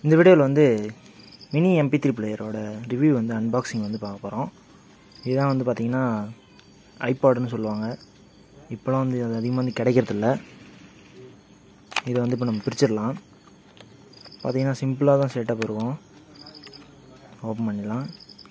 இந்த வீடியோவில் வந்து மினி எம்பி த்ரீ பிளேயரோட ரிவ்யூ வந்து அன்பாக்சிங் வந்து பார்க்க போகிறோம் இதுதான் வந்து பார்த்திங்கன்னா ஐபாடுன்னு சொல்லுவாங்க இப்போலாம் வந்து அது அதிகமாக வந்து கிடைக்கிறதில்ல இதை வந்து இப்போ நம்ம பிரிச்சிடலாம் பார்த்தீங்கன்னா சிம்பிளாக தான் செட்டப் இருக்கும் ஓப்பன் பண்ணிடலாம்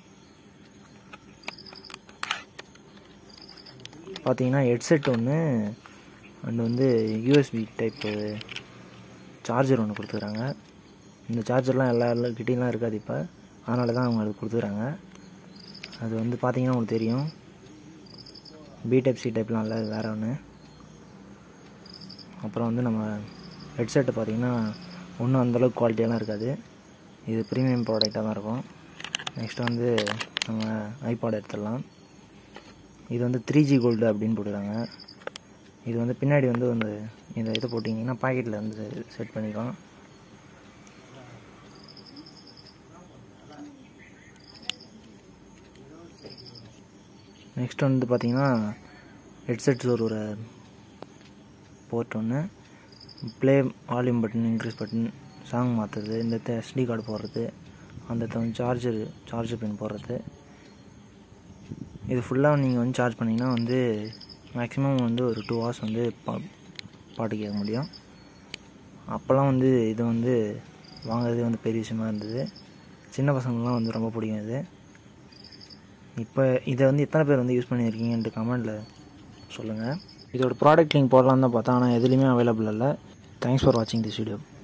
பார்த்தீங்கன்னா ஹெட்செட் ஒன்று அண்ட் வந்து யூஎஸ்பி டைப்பு சார்ஜர் ஒன்று கொடுத்துக்கிறாங்க இந்த சார்ஜர்லாம் எல்லா கிட்டேலாம் இருக்காது இப்போ அதனால தான் அவங்க அது கொடுத்துக்கிறாங்க அது வந்து பார்த்தீங்கன்னா உங்களுக்கு தெரியும் பி டைப் சி டைப்லாம் இல்லை அது வேறு ஒன்று அப்புறம் வந்து நம்ம ஹெட்செட்டு பார்த்தீங்கன்னா ஒன்றும் அந்தளவுக்கு குவாலிட்டியெல்லாம் இருக்காது இது ப்ரீமியம் ப்ராடக்டாக தான் இருக்கும் நெக்ஸ்ட் வந்து நம்ம ஐபாட் எடுத்துடலாம் இது வந்து த்ரீ ஜி கோல்டு அப்படின்னு போட்டுருக்காங்க இது வந்து பின்னாடி வந்து வந்து இந்த இதை போட்டிங்கன்னா பாக்கெட்டில் வந்து செட் பண்ணிக்கலாம் நெக்ஸ்ட் வந்து பார்த்திங்கன்னா ஹெட்செட்ஸ் ஒரு ஒரு போர்ட் ஒன்று play volume button increase button song மாற்றுறது இந்த எஸ்டி கார்டு போடுறது அந்த சார்ஜர் சார்ஜர் பின் போடுறது இது ஃபுல்லாக நீங்கள் வந்து சார்ஜ் பண்ணிங்கன்னா வந்து மேக்ஸிமம் வந்து ஒரு டூ ஹவர்ஸ் வந்து பா பாட்டு கேட்க முடியும் அப்போல்லாம் வந்து இது வந்து வாங்குறது வந்து பெரிய விஷயமா இருந்தது சின்ன பசங்கள்லாம் வந்து ரொம்ப பிடிக்கும் இது இப்போ இதை வந்து எத்தனை பேர் வந்து யூஸ் பண்ணியிருக்கீங்கன்ட்டு கமெண்டில் சொல்லுங்கள் இதோட ப்ராடக்ட் லிங்க் போடலாம் தான் பார்த்தா ஆனால் எதுலேயுமே அவைலபிள் இல்லை தேங்க்ஸ் ஃபார் வாட்சிங் திஸ் வீடியோ